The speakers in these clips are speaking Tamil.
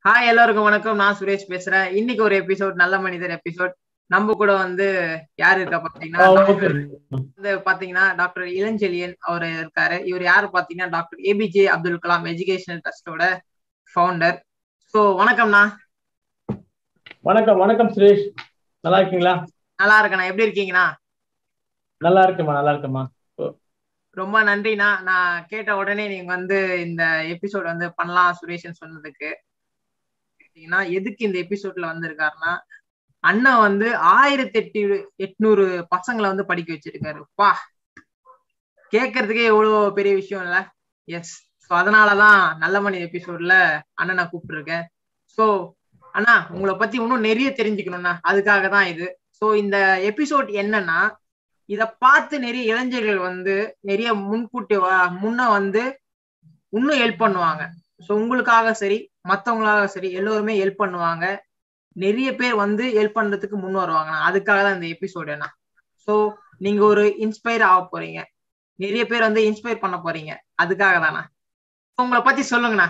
ஹாய் எல்லாருக்கும் வணக்கம் நான் சுரேஷ் பேசுறேன் இன்னைக்கு ஒரு எபிசோட் நல்ல மனிதர் எபிசோட் நம்ம கூட வந்து யாரு இருக்கா பாத்தீங்கன்னா வந்து பாத்தீங்கன்னா டாக்டர் இளஞ்செழியன் அவர் இருக்காரு இவர் யாரு பாத்தீங்கன்னா டாக்டர் ஏபிஜே அப்துல் கலாம் எஜுகேஷனல் ட்ரஸ்டோட ஃபவுண்டர் ஸோ வணக்கம்ண்ணா வணக்கம் வணக்கம் சுரேஷ் நல்லா இருக்கீங்களா நல்லா இருக்கண்ணா எப்படி இருக்கீங்கண்ணா நல்லா இருக்குமா நல்லா இருக்குமா ரொம்ப நன்றிண்ணா நான் கேட்ட உடனே நீங்க வந்து இந்த எபிசோட் வந்து பண்ணலாம் சுரேஷன் சொன்னதுக்கு பார்த்தீங்கன்னா எதுக்கு இந்த எபிசோட்ல வந்திருக்காருன்னா அண்ணன் வந்து ஆயிரத்தி எட்டு எட்நூறு பசங்களை வந்து படிக்க வச்சிருக்காரு பா கேட்கறதுக்கே எவ்வளவு பெரிய விஷயம் இல்ல எஸ் ஸோ அதனாலதான் நல்ல மணி எபிசோட்ல அண்ணனை கூப்பிட்டுருக்கேன் ஸோ அண்ணா உங்களை பத்தி இன்னும் நிறைய தெரிஞ்சுக்கணும்ண்ணா அதுக்காக தான் இது ஸோ இந்த எபிசோட் என்னன்னா இத பார்த்து நிறைய இளைஞர்கள் வந்து நிறைய முன்கூட்டி முன்ன வந்து இன்னும் ஹெல்ப் பண்ணுவாங்க ஸோ உங்களுக்காக சரி மற்றவங்களாக சரி எல்லோருமே ஹெல்ப் பண்ணுவாங்க நிறைய பேர் வந்து ஹெல்ப் பண்றதுக்கு முன் வருவாங்க அதுக்காக தான் இந்த எபிசோடு என்ன ஸோ நீங்க ஒரு இன்ஸ்பயர் ஆக போறீங்க நிறைய பேர் வந்து இன்ஸ்பயர் பண்ண போறீங்க அதுக்காக தானே உங்களை பத்தி சொல்லுங்கண்ணா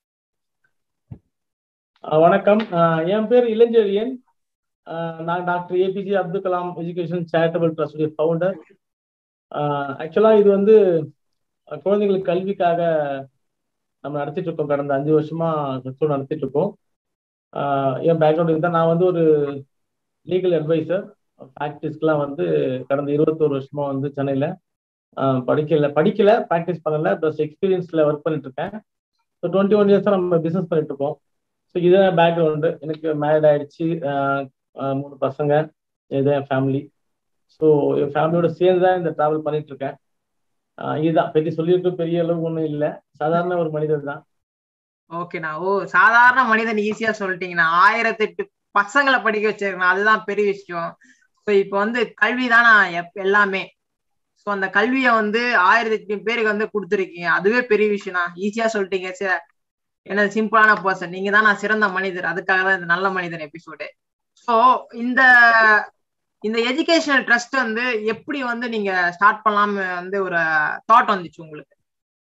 வணக்கம் என் பேர் இளஞ்செழியன் நான் doctor APJ Abdul Kalam education charitable ட்ரஸ்டுடைய ஃபவுண்டர் ஆக்சுவலா இது வந்து குழந்தைங்களுக்கு கல்விக்காக நம்ம நடத்திட்டு இருக்கோம் கடந்த அஞ்சு வருஷமா நடத்திட்டு இருக்கோம் என் பேக்ரவுண்ட் இதுதான் நான் வந்து ஒரு லீகல் அட்வைசர் ப்ராக்டிஸ்க்கெலாம் வந்து கடந்த இருபத்தோரு வருஷமா வந்து சென்னையில் படிக்கல படிக்கல ப்ராக்டிஸ் பண்ணல ப்ளஸ் எக்ஸ்பீரியன்ஸில் ஒர்க் பண்ணிட்டு இருக்கேன் ஸோ டுவெண்ட்டி ஒன் இயர்ஸாக நம்ம பிஸ்னஸ் பண்ணிட்டு இருக்கோம் ஸோ இதுதான் பேக்ரவுண்டு எனக்கு மேரிட் ஆயிடுச்சு மூணு பசங்க இதுதான் என் ஃபேமிலி ஸோ என் ஃபேமிலியோட சேர்ந்து தான் இந்த ட்ராவல் பண்ணிட்டு இருக்கேன் இதுதான் பற்றி சொல்லியிருக்க பெரிய அளவு ஒன்றும் இல்லை சாதாரண ஒரு மனிதர் தான் ஓகேண்ணா ஓ சாதாரண மனிதன் ஈஸியா சொல்லிட்டீங்கண்ணா ஆயிரத்தி எட்டு பசங்களை படிக்க வச்சிருக்கேன் அதுதான் பெரிய விஷயம் ஸோ இப்போ வந்து கல்வி தானா எல்லாமே ஸோ அந்த கல்வியை வந்து ஆயிரத்தி எட்டு பேருக்கு வந்து கொடுத்துருக்கீங்க அதுவே பெரிய விஷயம்ண்ணா ஈஸியா சொல்லிட்டீங்க சரி என்ன சிம்பிளான பர்சன் நீங்க தான் நான் சிறந்த மனிதர் அதுக்காக தான் இந்த நல்ல மனிதன் எபிசோடு ஸோ இந்த இந்த எஜுகேஷனல் ட்ரஸ்ட் வந்து எப்படி வந்து நீங்க ஸ்டார்ட் பண்ணலாம்னு வந்து ஒரு தாட் வந்துச்சு உங்களுக்கு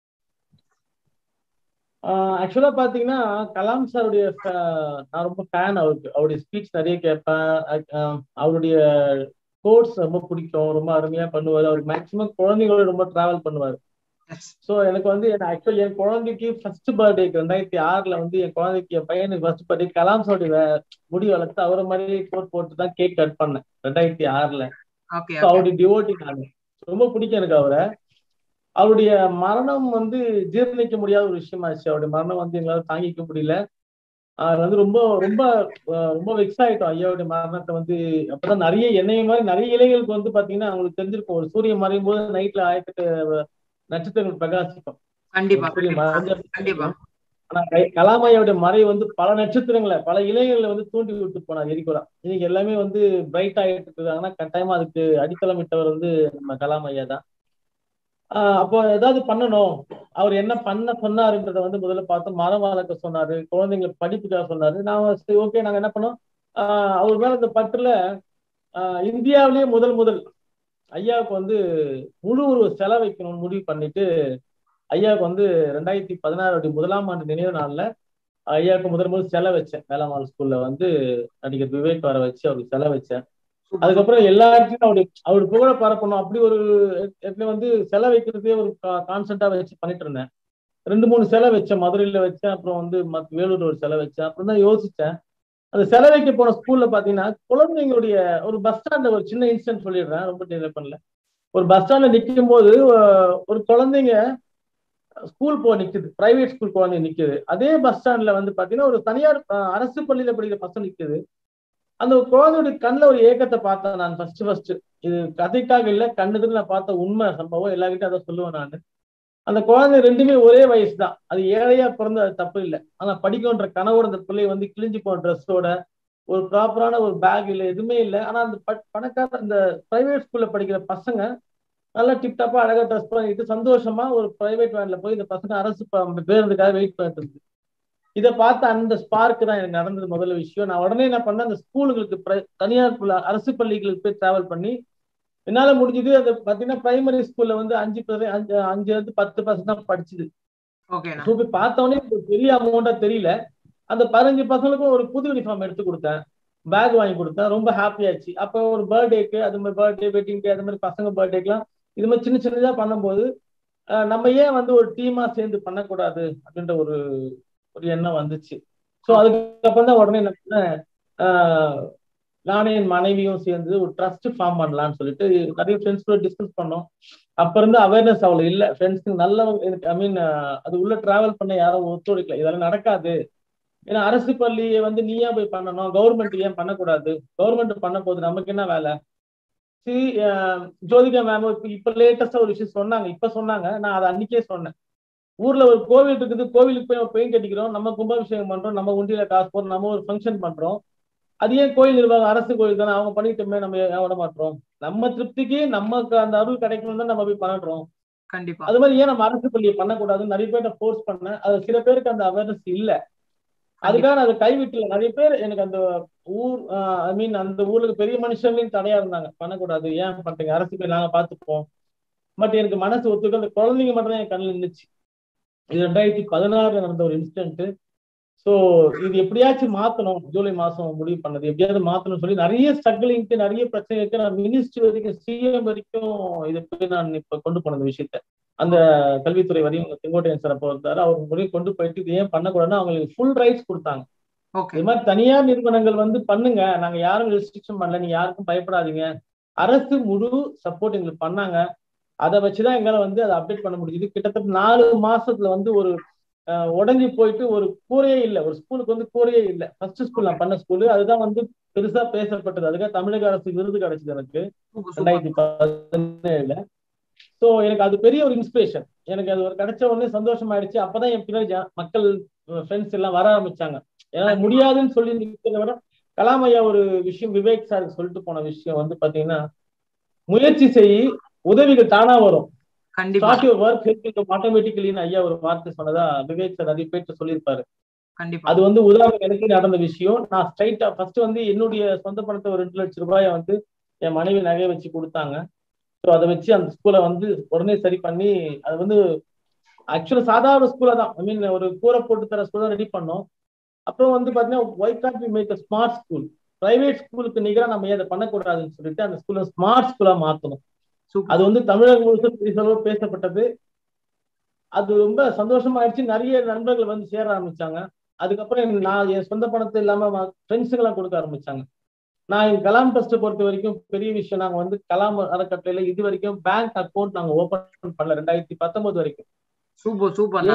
ஆக்சுவலா பாத்தீங்கன்னா கலாம் சாருடைய நான் ரொம்ப ஃபேன் அவருக்கு அவருடைய ஸ்பீச் நிறைய கேட்பேன் அவருடைய கோர்ஸ் ரொம்ப பிடிக்கும் ரொம்ப அருமையா பண்ணுவார் அவர் மேக்சிமம் குழந்தைங்களோட ரொம்ப டிராவல் பண்ணுவார் ஸோ எனக்கு வந்து ஆக்சுவலி என் குழந்தைக்கு ஃபர்ஸ்ட் பர்த்டேக்கு ரெண்டாயிரத்தி ஆறுல வந்து என் குழந்தைக்கு என் பையனுக்கு ஃபர்ஸ்ட் பர்த்டே கலாம் சாருடைய முடி வளர்த்து அவரை மாதிரி கோட் போட்டு தான் கேக் கட் பண்ணேன் ரெண்டாயிரத்தி ஆறுல அவருடைய டிவோட்டி நான் ரொம்ப பிடிக்கும் எனக்கு அவரை அவருடைய மரணம் வந்து ஜீர்ணிக்க முடியாத ஒரு விஷயமாச்சு அவருடைய மரணம் வந்து எங்களால தாங்கிக்க முடியல அது வந்து ரொம்ப ரொம்ப ரொம்ப வெக்ஸ் ஆயிட்டோம் ஐயாவுடைய மரணத்தை வந்து அப்பதான் நிறைய எண்ணெய் மாதிரி நிறைய இலைகளுக்கு வந்து பாத்தீங்கன்னா அவங்களுக்கு தெரிஞ்சிருக்கும் ஒரு சூரியன் மறையும் போது நைட்ல ஆயிரத்து நட்சத்திரங்கள் பிரகாசிக்கும் ஆனா கலாமையோட மறை வந்து பல நட்சத்திரங்களை பல இலைகள்ல வந்து தூண்டி விட்டு போனார் எரிக்குறா இன்னைக்கு எல்லாமே வந்து பிரைட் ஆகிட்டு இருக்காங்கன்னா கட்டாயமா அதுக்கு அடித்தளம் விட்டவர் வந்து நம்ம கலாமையா தான் அப்போ ஏதாவது பண்ணணும் அவர் என்ன பண்ண சொன்னாருன்றத வந்து முதல்ல பார்த்து மரம் வளர்க்க சொன்னாரு குழந்தைங்களை படிப்புக்காக சொன்னாரு நான் சரி ஓகே நாங்க என்ன பண்ணோம் அவர் மேல இந்த பட்டுல இந்தியாவிலேயே முதல் முதல் ஐயாவுக்கு வந்து முழு ஒரு செலவு வைக்கணும்னு முடிவு பண்ணிட்டு ஐயாவுக்கு வந்து ரெண்டாயிரத்தி பதினாறு முதலாம் ஆண்டு நினைவு நாள்ல ஐயாவுக்கு முதல் முதல் செலவு வச்சேன் வேளாண் ஸ்கூல்ல வந்து நடிகர் விவேக் வர வச்சு அவருக்கு செலவு வச்சேன் அதுக்கப்புறம் எல்லா இடத்துலயும் அவரு அவரு புகழ பரப்பணும் அப்படி ஒரு இடத்துல வந்து செலவு வைக்கிறதே ஒரு கான்சென்டா வச்சு பண்ணிட்டு இருந்தேன் ரெண்டு மூணு செலவு வச்சேன் மதுரையில வச்சேன் அப்புறம் வந்து வேலூர் ஒரு செலவு வச்சேன் அப்புறம் தான் யோசிச்சேன் அந்த செலவு வைக்க போன ஸ்கூல்ல பாத்தீங்கன்னா குழந்தைங்களுடைய ஒரு பஸ் ஸ்டாண்ட்ல ஒரு சின்ன இன்சிடென்ட் சொல்லிடுறேன் ரொம்ப டிலே பண்ணல ஒரு பஸ் ஸ்டாண்ட்ல நிற்கும் போது ஒரு குழந்தைங்க ஸ்கூல் போ நிக்குது பிரைவேட் ஸ்கூல் குழந்தைங்க நிக்குது அதே பஸ் ஸ்டாண்ட்ல வந்து பாத்தீங்கன்னா ஒரு தனியார் அரசு பள்ளியில படிக்கிற பசங்க நிக்குது அந்த குழந்தையுடைய கண்ணில் ஒரு ஏக்கத்தை பார்த்தேன் நான் ஃபர்ஸ்ட் ஃபர்ஸ்ட் இது கதைக்காக இல்லை கண்ணுக்கு நான் பார்த்த உண்மை சம்பவம் எல்லாருக்கிட்டும் அதை சொல்லுவேன் நான் அந்த குழந்தை ரெண்டுமே ஒரே வயசு தான் அது ஏழையா பிறந்த அது தப்பு இல்லை ஆனா படிக்கணுன்ற கனவோட அந்த பிள்ளை வந்து கிழிஞ்சு போன ட்ரெஸ்ஸோட ஒரு ப்ராப்பரான ஒரு பேக் இல்லை எதுவுமே இல்லை ஆனா அந்த பணக்கார அந்த பிரைவேட் ஸ்கூல்ல படிக்கிற பசங்க நல்லா டிப்டாப்பா அழகா ட்ரெஸ் பண்ணிட்டு சந்தோஷமா ஒரு பிரைவேட் வேன்ல போய் இந்த பசங்க அரசு பேருந்துக்காக வெயிட் பண்ணிட்டு இருக்கு இதை பார்த்து அந்த ஸ்பார்க் தான் எனக்கு நடந்தது முதல்ல விஷயம் நான் உடனே என்ன பண்ணேன் அந்த ஸ்கூலுங்களுக்கு தனியார் அரசு பள்ளிகளுக்கு போய் டிராவல் பண்ணி என்னால முடிஞ்சது அந்த பாத்தீங்கன்னா பிரைமரி ஸ்கூல்ல வந்து அஞ்சு அஞ்சு அஞ்சுல இருந்து பத்து பர்சன்ட் தான் படிச்சுது ஓகேண்ணா ஸோ போய் பார்த்தவொடனே பெரிய அமௌண்டா தெரியல அந்த பதினஞ்சு பசங்களுக்கும் ஒரு புது யூனிஃபார்ம் எடுத்து கொடுத்தேன் பேக் வாங்கி கொடுத்தேன் ரொம்ப ஹாப்பியாச்சு அப்போ ஒரு பர்த்டேக்கு அது மாதிரி பர்த்டே வெட்டிங் டே அது மாதிரி பசங்க பர்த்டேக்கெல்லாம் இது மாதிரி சின்ன சின்னதா பண்ணும்போது நம்ம ஏன் வந்து ஒரு டீமா சேர்ந்து பண்ணக்கூடாது அப்படின்ற ஒரு ஒரு எண்ணம் வந்துச்சு ஸோ அதுக்கப்புறம் தான் உடனே என்ன பண்ணேன் நானும் என் மனைவியும் சேர்ந்து ஒரு ட்ரஸ்ட் ஃபார்ம் பண்ணலாம்னு சொல்லிட்டு நிறைய ஃப்ரெண்ட்ஸ் கூட டிஸ்கஸ் பண்ணோம் அப்ப இருந்து அவேர்னஸ் அவ்வளவு இல்லை ஃப்ரெண்ட்ஸுக்கு நல்ல எனக்கு ஐ மீன் அது உள்ள டிராவல் பண்ண யாரும் ஒத்துழைக்கல இதெல்லாம் நடக்காது ஏன்னா அரசு பள்ளியை வந்து நீயா போய் பண்ணணும் கவர்மெண்ட் ஏன் பண்ணக்கூடாது கவர்மெண்ட் பண்ண போது நமக்கு என்ன வேலை சி ஜோதிகா மேம் இப்ப இப்ப லேட்டஸ்டா ஒரு விஷயம் சொன்னாங்க இப்ப சொன்னாங்க நான் அதை அன்னைக்கே சொன்னேன் ஊர்ல ஒரு கோவில் இருக்குது கோவிலுக்கு போய் பெயிண்ட் கட்டிக்கிறோம் நம்ம கும்பாபிஷேகம் பண்றோம் நம்ம உண்டியில காசு போடுறோம் நம்ம ஒரு ஃபங்க்ஷன் பண்றோம் அது ஏன் கோயில் நிர்வாகம் அரசு கோயில் தானே அவங்க பண்ணிட்டோமே நம்ம ஏன் விட மாட்டோம் நம்ம திருப்திக்கு நமக்கு அந்த அருள் கிடைக்கணும் தான் நம்ம போய் பண்றோம் கண்டிப்பா அது மாதிரி ஏன் நம்ம அரசு பள்ளியை பண்ணக்கூடாதுன்னு நிறைய பேர்ட்ட ஃபோர்ஸ் பண்ணேன் அது சில பேருக்கு அந்த அவேர்னஸ் இல்ல அதுக்காக நான் அதை கைவிட்டல நிறைய பேர் எனக்கு அந்த ஊர் ஐ மீன் அந்த ஊருக்கு பெரிய மனுஷங்களையும் தடையா இருந்தாங்க பண்ணக்கூடாது ஏன் பண்றீங்க அரசு பள்ளி நாங்க பாத்துப்போம் பட் எனக்கு மனசு ஒத்துக்க அந்த குழந்தைங்க மட்டும் தான் என் கண்ணில் இருந்துச்சு இது ரெண்டாயிரத்தி பதினாறுல நடந்த ஒரு இன்சிடென்ட் ஸோ இது எப்படியாச்சும் மாத்தணும் ஜூலை மாசம் முடிவு பண்ணது எப்படியாவது மாத்தணும்னு சொல்லி நிறைய ஸ்ட்ரகிளிங்க்கு நிறைய பிரச்சனைக்கு நான் மினிஸ்ட்ரி வரைக்கும் சிஎம் வரைக்கும் இதை போய் நான் இப்ப கொண்டு போன விஷயத்த அந்த கல்வித்துறை வரையும் செங்கோட்டையன் சார் அப்போ இருந்தாரு அவர் முடிவு கொண்டு போயிட்டு இது ஏன் பண்ணக்கூடாதுன்னு அவங்களுக்கு ஃபுல் ரைட்ஸ் கொடுத்தாங்க இது மாதிரி தனியார் நிறுவனங்கள் வந்து பண்ணுங்க நாங்க யாரும் ரெஸ்ட்ரிக்ஷன் பண்ணல நீங்க யாருக்கும் பயப்படாதீங்க அரசு முழு சப்போர்ட் எங்களுக்கு பண்ணாங்க அதை வச்சுதான் எங்களால வந்து அதை அப்டேட் பண்ண முடியுது கிட்டத்தட்ட நாலு மாசத்துல வந்து ஒரு உடஞ்சி போயிட்டு ஒரு கூரையே இல்லை ஒரு ஸ்கூலுக்கு வந்து கூரையே இல்லை ஃபர்ஸ்ட் ஸ்கூல் நான் பண்ண ஸ்கூலு அதுதான் வந்து பெருசா பேசப்பட்டது அதுக்காக தமிழக அரசு விருது கிடைச்சது எனக்கு ரெண்டாயிரத்தி பதினேழுல ஸோ எனக்கு அது பெரிய ஒரு இன்ஸ்பிரேஷன் எனக்கு அது ஒரு கிடைச்ச உடனே சந்தோஷம் ஆயிடுச்சு அப்பதான் என் பின்னாடி மக்கள் ஃப்ரெண்ட்ஸ் எல்லாம் வர ஆரம்பிச்சாங்க ஏன்னா முடியாதுன்னு சொல்லி நிற்கிறத விட கலாம் ஐயா ஒரு விஷயம் விவேக் சார் சொல்லிட்டு போன விஷயம் வந்து பாத்தீங்கன்னா முயற்சி செய் உதவிகள் தானா வரும் ஸ்டார்ட் யுவர் ஒர்க் ஹெல்ப் ஆட்டோமேட்டிக்கலின்னு ஐயா ஒரு வார்த்தை சொன்னதா விவேக் சார் நிறைய பேர்த்து சொல்லியிருப்பாரு அது வந்து உதாரணம் எனக்கு நடந்த விஷயம் நான் ஸ்ட்ரைட்டா ஃபர்ஸ்ட் வந்து என்னுடைய சொந்த பணத்தை ஒரு ரெண்டு லட்சம் ரூபாயை வந்து என் மனைவி நகை வச்சு கொடுத்தாங்க ஸோ அதை வச்சு அந்த ஸ்கூலை வந்து உடனே சரி பண்ணி அது வந்து ஆக்சுவலா சாதாரண ஸ்கூல தான் ஐ மீன் ஒரு கூரை போட்டு தர ஸ்கூல் தான் ரெடி பண்ணோம் அப்புறம் வந்து பாத்தீங்கன்னா why God be make smart school private ஸ்கூலுக்கு நிகராக நம்ம அதை பண்ணக்கூடாதுன்னு சொல்லிட்டு அந்த ஸ்கூலை ஸ்மார்ட் ஸ்கூலா மாத்தணும் அது வந்து தமிழகம் முழுசும் பெரிய பேசப்பட்டது அது ரொம்ப சந்தோஷமாயிடுச்சு நிறைய நண்பர்கள் வந்து சேர ஆரம்பிச்சாங்க அதுக்கப்புறம் நான் என் சொந்த பணத்தை இல்லாம ஃப்ரெண்ட்ஸுக்கெல்லாம் கொடுக்க ஆரம்பிச்சாங்க நான் என் கலாம் ட்ரஸ்ட் பொறுத்த வரைக்கும் பெரிய விஷயம் நாங்க வந்து கலாம் அறக்கட்டளையில இது வரைக்கும் பேங்க் அக்கௌண்ட் நாங்க ஓபன் பண்ணல ரெண்டாயிரத்தி பத்தொன்பது வரைக்கும் சூப்பர் சூப்பர்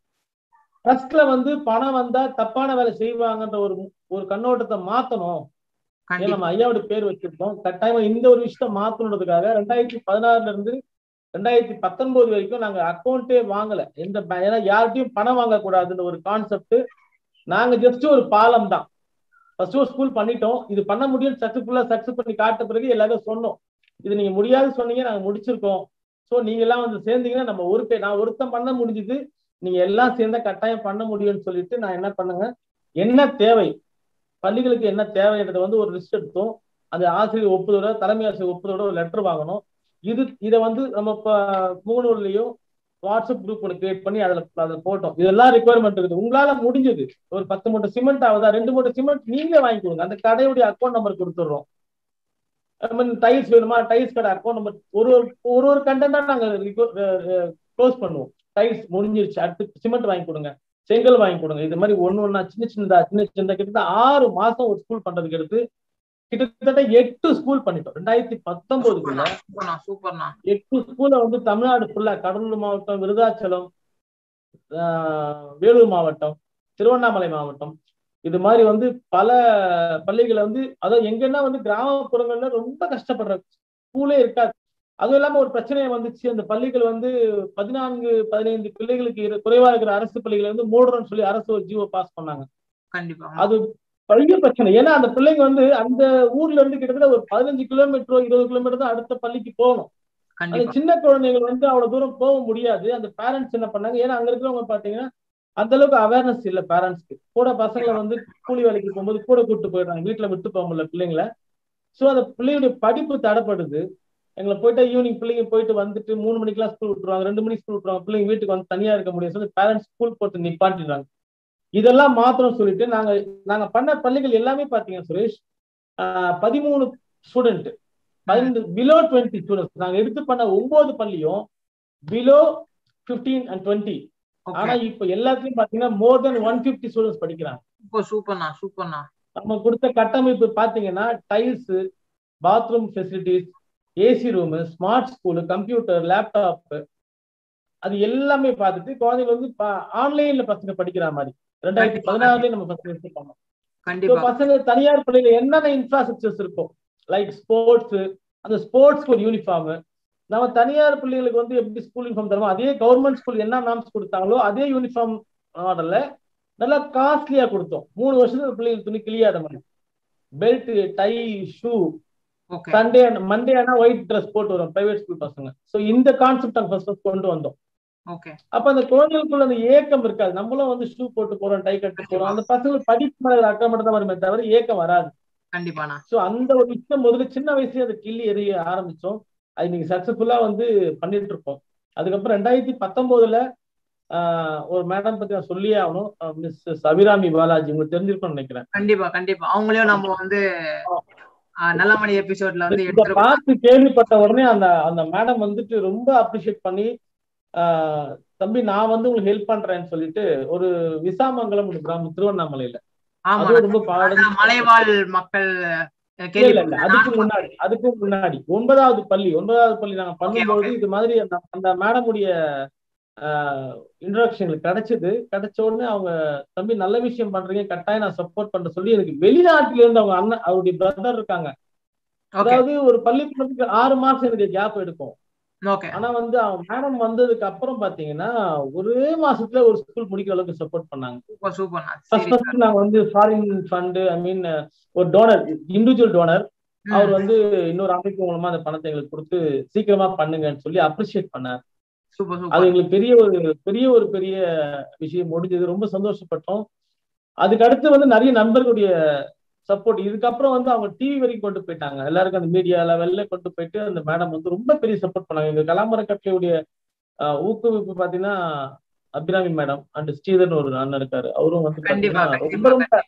ட்ரஸ்ட்ல வந்து பணம் வந்தா தப்பான வேலை செய்வாங்கன்ற ஒரு ஒரு கண்ணோட்டத்தை மாத்தணும் ஏன் நம்ம ஐயாவோட பேர் வச்சிருக்கோம் கட்டாயமா இந்த ஒரு விஷயத்த மாத்தணுன்றதுக்காக ரெண்டாயிரத்தி பதினாறுல இருந்து ரெண்டாயிரத்தி பத்தொன்பது வரைக்கும் நாங்க அக்கௌண்ட்டே வாங்கல எந்த ஏன்னா யார்கிட்டயும் பணம் வாங்கக்கூடாதுன்ற ஒரு கான்செப்ட் நாங்க ஜஸ்ட் ஒரு பாலம் தான் ஃபர்ஸ்ட் ஒரு ஸ்கூல் பண்ணிட்டோம் இது பண்ண முடியும் சக்சஸ்ஃபுல்லா சக்சஸ் பண்ணி காட்ட பிறகு எல்லாரும் சொன்னோம் இது நீங்க முடியாது சொன்னீங்க நாங்க முடிச்சிருக்கோம் ஸோ நீங்க எல்லாம் வந்து சேர்ந்தீங்கன்னா நம்ம ஒரு பேர் நான் ஒருத்தன் பண்ண முடிஞ்சுது நீங்க எல்லாம் சேர்ந்தா கட்டாயம் பண்ண முடியும்னு சொல்லிட்டு நான் என்ன பண்ணுங்க என்ன தேவை பள்ளிகளுக்கு என்ன தேவைன்றதை வந்து ஒரு லிஸ்ட் எடுத்தோம் அந்த ஆசிரியர் ஒப்புதோட தலைமை ஆசிரியர் ஒப்புதோட ஒரு லெட்டர் வாங்கணும் இது இதை வந்து நம்ம இப்போ மூணூர்லயும் வாட்ஸ்அப் குரூப் ஒன்று கிரியேட் பண்ணி அதில் அதில் போட்டோம் இதெல்லாம் ரெக்குவயர்மெண்ட் இருக்குது உங்களால முடிஞ்சது ஒரு பத்து மூட்டை சிமெண்ட் ஆகுதா ரெண்டு மூட்டை சிமெண்ட் நீங்களே வாங்கி கொடுங்க அந்த கடையுடைய அக்கௌண்ட் நம்பர் கொடுத்துட்றோம் டைல்ஸ் வேணுமா டைல்ஸ் கடை அக்கௌண்ட் நம்பர் ஒரு ஒரு ஒரு கண்டென்ட்டா நாங்கள் க்ளோஸ் பண்ணுவோம் டைல்ஸ் முடிஞ்சிருச்சு அடுத்து சிமெண்ட் வாங்கி கொடுங்க செங்கல் வாங்கி கொடுங்க இது மாதிரி ஒன்னு ஒன்னா சின்ன சின்னதா சின்ன சின்னதா கிட்டத்தட்ட ஆறு மாசம் ஒரு ஸ்கூல் பண்றதுக்கு எடுத்து கிட்டத்தட்ட எட்டு ஸ்கூல் பண்ணிட்டோம் ரெண்டாயிரத்தி பத்தொன்பதுக்குள்ள எட்டு ஸ்கூல வந்து தமிழ்நாடு ஃபுல்லா கடலூர் மாவட்டம் விருதாச்சலம் வேலூர் மாவட்டம் திருவண்ணாமலை மாவட்டம் இது மாதிரி வந்து பல பள்ளிகளை வந்து அதாவது எங்கன்னா வந்து கிராமப்புறங்கள்ல ரொம்ப கஷ்டப்படுற ஸ்கூலே இருக்காது அதுவும் இல்லாம ஒரு பிரச்சனை வந்துச்சு அந்த பள்ளிகள் வந்து பதினான்கு பதினைந்து பிள்ளைகளுக்கு குறைவா இருக்கிற அரசு பள்ளிகளை வந்து மூடுறோம்னு சொல்லி அரசு ஒரு ஜீவோ பாஸ் பண்ணாங்க கண்டிப்பா அது பெரிய பிரச்சனை ஏன்னா அந்த பிள்ளைங்க வந்து அந்த ஊர்ல இருந்து கிட்டத்தட்ட ஒரு பதினஞ்சு கிலோமீட்டரோ இருபது கிலோமீட்டர் தான் அடுத்த பள்ளிக்கு போகணும் அந்த சின்ன குழந்தைகள் வந்து அவ்வளவு தூரம் போக முடியாது அந்த பேரண்ட்ஸ் என்ன பண்ணாங்க ஏன்னா அங்க இருக்கிறவங்க பாத்தீங்கன்னா அந்த அளவுக்கு அவேர்னஸ் இல்ல பேரண்ட்ஸ்க்கு கூட பசங்களை வந்து கூலி வேலைக்கு போகும்போது கூட கூப்பிட்டு போயிடுறாங்க வீட்டுல விட்டு போக முடியல பிள்ளைங்களை சோ அந்த பிள்ளையுடைய படிப்பு தடைப்படுது எங்களை போயிட்டா ஈவினிங் பிள்ளைங்க போயிட்டு வந்துட்டு மூணு மணிக்கெல்லாம் ஸ்கூல் விட்டுருவாங்க ரெண்டு மணிக்கு ஸ்கூல் விட்டுருவாங்க பிள்ளைங்க வீட்டுக்கு வந்து தனியா இருக்க முடியும் சொல்லி பேரண்ட்ஸ் ஸ்கூல் போட்டு நிப்பாட்டிடுறாங்க இதெல்லாம் மாத்திரம் சொல்லிட்டு நாங்க நாங்க பண்ண பள்ளிகள் எல்லாமே பாத்தீங்கன்னா சுரேஷ் ஆஹ் பதிமூணு ஸ்டூடெண்ட் பதினெண்டு பிலோ டுவெண்ட்டி ஸ்டூடெண்ட்ஸ் நாங்க எடுத்து பண்ண ஒன்பது பள்ளியும் பிலோ பிப்டீன் அண்ட் டுவெண்ட்டி ஆனா ஓகே இப்ப எல்லாத்துலயும் பாத்தீங்கன்னா more than one fifty students படிக்கிறாங்க சூப்பர் சூப்பர்ண்ணா சூப்பர்ண்ணா நம்ம கொடுத்த கட்டமைப்பு பாத்தீங்கன்னா tiles bathroom facilities AC room smart school computer laptop அது எல்லாமே பார்த்துட்டு குழந்தைங்க வந்து ஆன்லைன்ல பசங்க படிக்கிற மாதிரி ரெண்டாயிரத்தி கண்டிப்பா, பதினாறுலயே நம்ம பசங்க எடுத்து பண்ணோம் So, கண்டிப்பா பசங்க தனியார் பள்ளியில என்னென்ன இன்ஃப்ராஸ்ட்ரக்சர்ஸ் இருக்கும் லைக் ஸ்போர்ட்ஸ் அந்த ஸ்போர்ட்ஸ்க்கு ஒரு யூனிஃபார்ம் நம்ம தனியார் பிள்ளைகளுக்கு வந்து எப்படி ஸ்கூல் யூனிஃபார்ம் தருமோ அதே கவர்மெண்ட் ஸ்கூல் என்ன நாம்ஸ் கொடுத்தாங்களோ அதே யூனிஃபார்ம் மாடல்ல நல்லா காஸ்ட்லியா கொடுத்தோம் மூணு வருஷத்துக்கு பிள்ளைங்களுக்கு துணி கிளியாத மாதிரி belt tie shoe okay Sunday Monday ஆனா ஒயிட் ட்ரெஸ் போட்டு வரும் பிரைவேட் ஸ்கூல் பசங்க சோ இந்த கான்செப்ட் நாங்க ஃபர்ஸ்ட் கொண்டு வந்தோம் ஓகே அப்ப அந்த குழந்தைகளுக்குள்ள அந்த ஏக்கம் இருக்காது நம்மளும் வந்து ஷூ போட்டு போறோம் டை கட்டு போறோம் அந்த பசங்களுக்கு படிப்பு மேல அக்கறை மட்டும் தான் வருமே தவிர ஏக்கம் வராது கண்டிப்பாண்ணா சோ அந்த ஒரு விஷயம் முதல்ல சின்ன வயசுல அதை கிள்ளி எறிய ஆரம்பிச்சோம் அது நீங்க சக்சஸ்ஃபுல்லா வந்து பண்ணிட்டு இருக்கோம் அதுக்கப்புறம் ரெண்டாயிரத்தி பத்தொன்பதுல ஆஹ் ஒரு மேடம் பத்தி நான் சொல்லியே ஆகணும் மிஸ் அபிராமி பாலாஜி உங்களுக்கு தெரிஞ்சிருக்கும்னு நினைக்கிறேன் கண்டிப்பா கண்டிப்பா அவங்களையும் நம்ம வந்து ஆஹ், நல்ல மணி எபிசோட்ல வந்து இத எடுத்துருக்கோம் பார்த்து கேள்விப்பட்ட உடனே அந்த அந்த மேடம் வந்துட்டு ரொம்ப அப்ரிஷியேட் பண்ணி ஆஹ் தம்பி நான் வந்து உங்களுக்கு ஹெல்ப் பண்றேன்னு சொல்லிட்டு ஒரு விசாமங்கலம் ஒரு கிராமம் திருவண்ணாமலையில ஆமா அதுவும் ரொம்ப பாடம் அதான் மலைவாழ் மக்கள் அஹ், இல்ல இல்ல இல்ல கேள்விப்பட்டேன். அதுக்கு நானும் முன்னாடி அதுக்கு முன்னாடி ஒன்பதாவது பள்ளி ஒன்பதாவது பள்ளி நாங்க பண்ணும்போது இது மாதிரி அந்த அந்த மேடமுடைய இன்ட்ரடக்ஷன் கிடைச்சது கிடைச்ச உடனே அவங்க தம்பி நல்ல விஷயம் பண்றீங்க கட்டாயம் நான் சப்போர்ட் பண்ற சொல்லி எனக்கு வெளிநாட்டுல இருந்து அவங்க அண்ணன் அவருடைய பிரதர் இருக்காங்க ஓகே அதாவது ஒரு பள்ளிக்கூடத்துக்கு ஆறு மாசம் எனக்கு கேப் எடுக்கும் ஓகே ஆனா வந்து அவங்க மேடம் வந்ததுக்கு அப்புறம் பாத்தீங்கன்னா ஒரே மாசத்துல ஒரு ஸ்கூல் முடிக்கிற அளவுக்கு சப்போர்ட் பண்ணாங்க சூப்பர் சூப்பர்ண்ணா ஃபர்ஸ்ட் சரி ஃபர்ஸ்ட் நாங்க வந்து ஃபாரின் ஃபண்ட் ஐ மீன் ஒரு டோனர் இண்டிவிஜுவல் டோனர் அவர் வந்து இன்னொரு அமைப்பு மூலமா அந்த பணத்தை எங்களுக்கு கொடுத்து சீக்கிரமா பண்ணுங்கன்னு சொல்லி அப்ரிஷியேட் பண்ணார் சூப்பர் அது சூப்பர் எங்களுக்கு பெரிய ஒரு பெரிய ஒரு பெரிய விஷயம் முடிஞ்சது ரொம்ப சந்தோஷப்பட்டோம் அதுக்கு அடுத்து வந்து நிறைய நண்பர்களுடைய சப்போர்ட் இதுக்கப்புறம் வந்து அவங்க டிவி வரைக்கும் கொண்டு போயிட்டாங்க எல்லாருக்கும் அந்த மீடியா லெவல்ல கொண்டு போயிட்டு அந்த மேடம் வந்து ரொம்ப பெரிய சப்போர்ட் பண்ணாங்க எங்க கலாமர கட்டளையுடைய ஆஹ், ஊக்குவிப்பு பாத்தீங்கன்னா அபிராமி மேடம் அண்ட் ஸ்ரீதர்னு ஒரு அண்ணன் இருக்காரு அவரும் வந்து கண்டிப்பா பாத்தீங்கன்னா ரொம்ப கண்டிப்பா ரொம்ப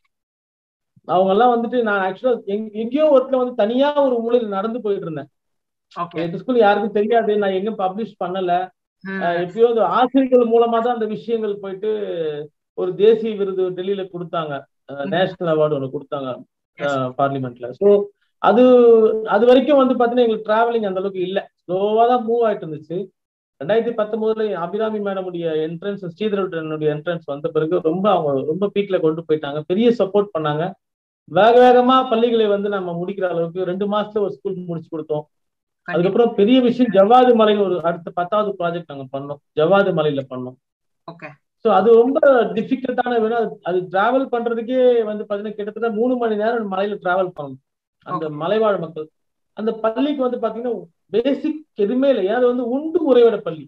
அவங்க எல்லாம் வந்துட்டு நான் ஆக்சுவலா எங்கேயோ ஒருத்தர் வந்து தனியா ஒரு மூலையில நடந்து போயிட்டு இருந்தேன் ஓகே என் ஸ்கூல் யாருக்கும் தெரியாது நான் எங்கேயும் பப்ளிஷ் பண்ணல ம், அஹ் எப்பயோ அது ஆசிரியர்கள் மூலமா தான் அந்த விஷயங்கள் போயிட்டு ஒரு தேசிய விருது டெல்லியில கொடுத்தாங்க நேஷனல் அவார்டு ஒன்று கொடுத்தாங்க Yes. பார்லிமெண்ட்ல ஸோ அது அது வரைக்கும் வந்து பாத்தீங்கன்னா எங்களுக்கு டிராவலிங் அந்த அளவுக்கு இல்ல ஸ்லோவா தான் மூவ் ஆயிட்டு இருந்துச்சு ரெண்டாயிரத்தி பத்தொன்பதுல அபிராமி மேடமுடைய என்ட்ரன்ஸ் ஸ்ரீதரனுடைய என்ட்ரன்ஸ் வந்த பிறகு ரொம்ப அவங்க ரொம்ப பீக்ல கொண்டு போயிட்டாங்க பெரிய சப்போர்ட் பண்ணாங்க வேக வேகமா பள்ளிகளை வந்து நம்ம முடிக்கிற அளவுக்கு ரெண்டு மாசத்துல ஒரு ஸ்கூல் முடிச்சு கொடுத்தோம் கண்டிப்பா அதுக்கப்புறம் பெரிய விஷயம் ஜவ்வாது மலைன்னு ஒரு அடுத்த பத்தாவது ப்ராஜெக்ட் நாங்க பண்ணோம் ஜவ்வாது மலையில பண்ணோம் ஓகே ஸோ அது ரொம்ப டிஃபிகல்ட்டான வேலை அது அது டிராவல் பண்றதுக்கே வந்து பாத்தீங்கன்னா கிட்டத்தட்ட மூணு மணி நேரம் மலையில டிராவல் பண்ணணும் அந்த Okay. மலைவாழ் மக்கள் அந்த பள்ளிக்கு வந்து பாத்தீங்கன்னா பேசிக் எதுவுமே இல்லை ஏன்னா அது வந்து உண்டு உறைவிட பள்ளி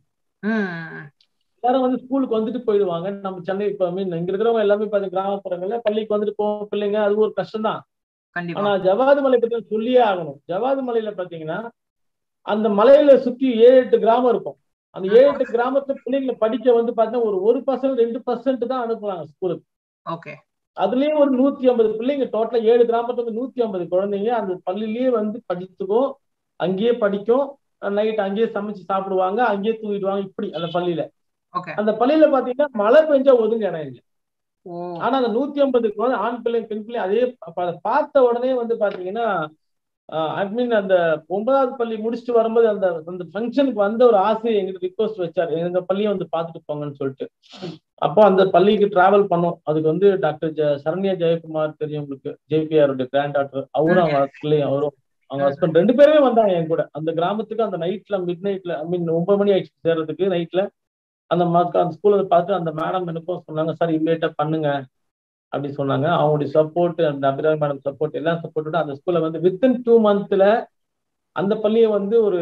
ம் எல்லாரும் வந்து ஸ்கூலுக்கு வந்துட்டு போயிடுவாங்க நம்ம சென்னை இப்போ மீன் இங்க இருக்கிறவங்க எல்லாமே பாத்தீங்கன்னா கிராமப்புறங்கள்ல பள்ளிக்கு வந்துட்டு போவோம் பிள்ளைங்க அது ஒரு கஷ்டம் தான் கண்டிப்பா ஆனா ஜவாது மலை பத்தி நான் சொல்லியே ஆகணும் ஜவாது மலையில பாத்தீங்கன்னா அந்த மலையில சுத்தி ஏழு எட்டு கிராமம் இருக்கும் அந்த ஏழு எட்டு கிராமத்துல பிள்ளைங்களை படிக்க வந்து பாத்தீங்கன்னா ஒரு ஒரு பர்சன்ட் ரெண்டு பர்சன்ட் தான் அனுப்புறாங்க ஸ்கூலுக்கு ஓகே அதுலயும் ஒரு நூத்தி ஐம்பது பிள்ளைங்க டோட்டலா ஏழு கிராமத்துல வந்து நூத்தி ஐம்பது குழந்தைங்க அந்த பள்ளியிலேயே வந்து படிச்சுக்கும் அங்கேயே படிக்கும் நைட் அங்கேயே சமைச்சு சாப்பிடுவாங்க அங்கேயே தூங்கிடுவாங்க இப்படி அந்த பள்ளியில ஓகே அந்த பள்ளியில பாத்தீங்கன்னா மழை பெஞ்சா ஒதுங்க இடம் இல்லை ஓ ஆனா அந்த நூத்தி ஐம்பது குழந்தை ஆண் பிள்ளை பெண் பிள்ளை அதே அப்ப அதை பார்த்த உடனே வந்து பாத்தீங்கன்னா அட்மின் அந்த ஒன்பதாவது பள்ளி முடிச்சுட்டு வரும்போது அந்த அந்த ஃபங்க்ஷனுக்கு வந்த ஒரு ஆசிரியர் எங்கிட்ட ரிக்வஸ்ட் வச்சாரு எங்க பள்ளியை வந்து பார்த்துட்டு போங்கன்னு சொல்லிட்டு அப்போ அந்த பள்ளிக்கு டிராவல் பண்ணோம் அதுக்கு வந்து டாக்டர் ஜ சரண்யா ஜெயக்குமார் தெரியும் உங்களுக்கு ஜேபிஆருடைய கிராண்ட் டாக்டர் அவரும் அவங்க பிள்ளையும் அவரும் அவங்க ஹஸ்பண்ட் ரெண்டு பேருமே வந்தாங்க என் கூட அந்த கிராமத்துக்கு அந்த நைட்ல மிட் நைட்ல ஐ மீன் ஒன்பது மணி ஆயிடுச்சு சேர்றதுக்கு நைட்ல அந்த மக்கள் அந்த ஸ்கூல்ல பார்த்து அந்த மேடம் எனக்கும் சொன்னாங்க சார் இம்மீடியட்டா பண்ணுங்க அப்படி சொன்னாங்க அவங்களுடைய சப்போர்ட் அந்த அபிராமி மேடம் சப்போர்ட் எல்லாம் சப்போர்ட் அந்த ஸ்கூல்ல வந்து வித்தின் டூ மந்த்ல அந்த பள்ளியை வந்து ஒரு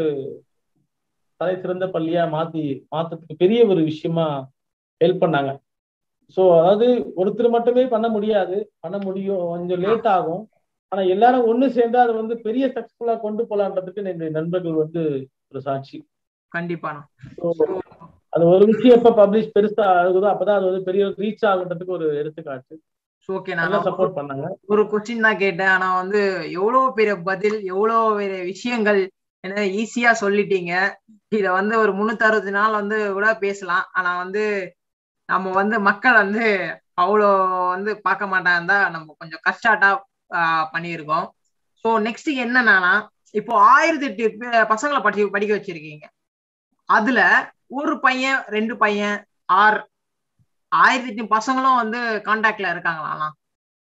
தலை சிறந்த பள்ளியா மாத்தி மாத்தத்துக்கு பெரிய ஒரு விஷயமா ஹெல்ப் பண்ணாங்க ஸோ அதாவது ஒருத்தர் மட்டுமே பண்ண முடியாது பண்ண முடியும் கொஞ்சம் லேட் ஆகும் ஆனா எல்லாரும் ஒண்ணு சேர்ந்தா அது வந்து பெரிய சக்சஸ்ஃபுல்லா கொண்டு போலான்றதுக்கு என்னுடைய நண்பர்கள் வந்து ஒரு சாட்சி கண்டிப்பாண்ணா So, அது ஒரு விஷயம் எப்ப பப்ளிஷ் பெருசா ஆகுதோ அப்பதான் அது வந்து பெரிய ரீச் ஆகுன்றதுக்கு ஒரு எடுத்துக்காட்டு ஓகே நல்லா நான் சப்போர்ட் பண்ணாங்க ஒரு கொஸ்டின் தான் கேட்டேன் ஆனா வந்து எவ்வளவு பெரிய பதில் எவ்வளவு பெரிய விஷயங்கள் என்ன ஈஸியா சொல்லிட்டீங்க இத வந்து ஒரு முன்னூத்தி அறுபது நாள் வந்து கூட பேசலாம் ஆனா வந்து நம்ம வந்து மக்கள் வந்து அவ்வளோ வந்து பார்க்க மாட்டாங்க தான் நம்ம கொஞ்சம் கஷ்டாட்டா பண்ணியிருக்கோம் ஸோ நெக்ஸ்ட் என்னன்னா இப்போ ஆயிரத்தி எட்டு பே- பசங்களை படி படிக்க வச்சிருக்கீங்க அதுல ஒரு பையன் ரெண்டு பையன் ஆர் ஆயிரத்தி எட்டு பசங்களும் வந்து கான்டாக்ட்ல இருக்காங்களா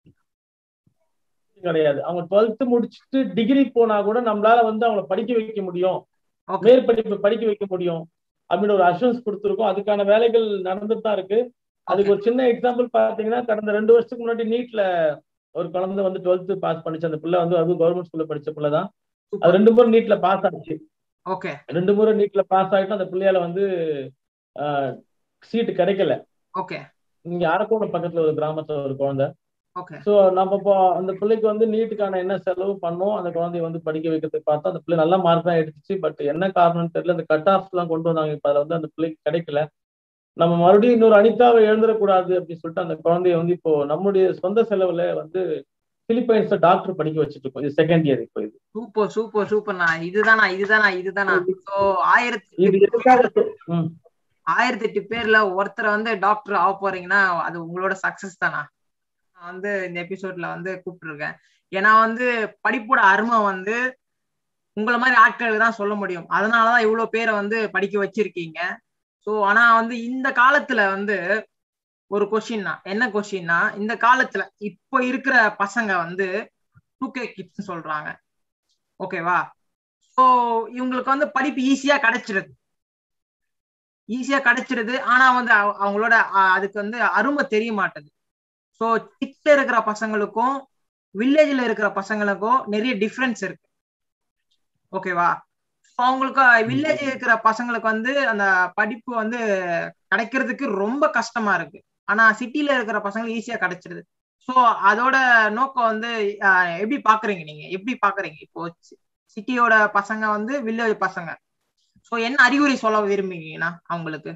கிடையாது அவங்க டுவெல்த் முடிச்சுட்டு டிகிரி போனா கூட நம்மளால வந்து அவங்கள படிக்க வைக்க முடியும் ஓகே மேற்படிப்பு படிக்க வைக்க முடியும் அப்படின்னு ஒரு அஷூரன்ஸ் கொடுத்துருக்கோம் அதுக்கான வேலைகள் நடந்துட்டு தான் இருக்கு அதுக்கு ஒரு சின்ன எக்ஸாம்பிள் பாத்தீங்கன்னா கடந்த ரெண்டு வருஷத்துக்கு முன்னாடி நீட்ல ஒரு குழந்தை வந்து டுவெல்த் பாஸ் பண்ணிச்சு அந்த பிள்ளை வந்து அதுவும் கவர்மெண்ட் ஸ்கூல்ல படிச்ச பிள்ளை தான் அது ரெண்டு முறை நீட்ல பாஸ் ஆச்சு ஓகே ரெண்டு முறை நீட்ல பாஸ் ஆயிட்டு அந்த பிள்ளையால வந்து சீட்டு கிடைக்கல ஓகே இங்க அரக்கோணம் பக்கத்துல ஒரு கிராமத்துல ஒரு குழந்தை ஓகே சோ நம்ம இப்போ அந்த பிள்ளைக்கு வந்து நீட்டுக்கான என்ன செலவு பண்ணோம் அந்த குழந்தைய வந்து படிக்க வைக்கிறதுக்கு பார்த்தா அந்த பிள்ளை நல்ல மார்க் தான் எடுத்துச்சு பட் என்ன காரணம்னு தெரியல அந்த கட் ஆஃப் எல்லாம் கொண்டு வந்தாங்க இப்ப அதுல வந்து அந்த பிள்ளைக்கு கிடைக்கல நம்ம மறுபடியும் இன்னொரு அனிதாவை எழுந்துடக்கூடாது அப்படின்னு சொல்லிட்டு அந்த குழந்தைய வந்து இப்போ நம்முடைய சொந்த செலவுல வந்து பிலிப்பைன்ஸ்ல டாக்டர் படிக்க வச்சுட்டு இருக்கோம் இது செகண்ட் இயர் இப்போ இது சூப்பர் சூப்பர் சூப்பர்ண்ணா இதுதானா இதுதானா இதுதானா ஸோ ஆயிரத்தி இது எதுக்காக சொ- ம். ஆயிரத்தி எட்டு பேர்ல ஒருத்தரை வந்து டாக்டர் ஆக போறீங்கன்னா அது உங்களோட சக்சஸ் தானா நான் வந்து இந்த எபிசோட்ல வந்து கூப்பிட்டுருக்கேன் ஏன்னா வந்து படிப்போட அருமை வந்து உங்களை மாதிரி ஆட்களுக்கு தான் சொல்ல முடியும் அதனாலதான் இவ்வளவு பேரை வந்து படிக்க வச்சிருக்கீங்க ஸோ ஆனா வந்து இந்த காலத்துல வந்து ஒரு கொஸ்டின்னா என்ன கொஸ்டின்னா இந்த காலத்துல இப்போ இருக்கிற பசங்க வந்து டூ கே கிட்ஸ் சொல்றாங்க ஓகேவா ஸோ இவங்களுக்கு வந்து படிப்பு ஈஸியா கிடைச்சிருது ஈஸியா கிடைச்சிருது ஆனா வந்து அவ- அவங்களோட அ- அதுக்கு வந்து அருமை தெரிய மாட்டுது ஸோ சிட்டில இருக்கிற பசங்களுக்கும் வில்லேஜ்ல இருக்கிற பசங்களுக்கும் நிறைய டிஃப்ரென்ஸ் இருக்கு ஓகேவா ஸோ அவங்களுக்கு வில்லேஜ் இருக்கிற பசங்களுக்கு வந்து அந்த படிப்பு வந்து கிடைக்கிறதுக்கு ரொம்ப கஷ்டமா இருக்கு ஆனா சிட்டில இருக்கிற பசங்களுக்கு ஈஸியா கிடைச்சிருது ஸோ அதோட நோக்கம் வந்து அஹ், எப்படி பாக்குறீங்க நீங்க எப்படி பாக்குறீங்க இப்போ சிட்டியோட பசங்க வந்து வில்லேஜ் பசங்க ஸோ என்ன அறிகுறி சொல்ல விரும்புறீங்கன்னா அவங்களுக்கு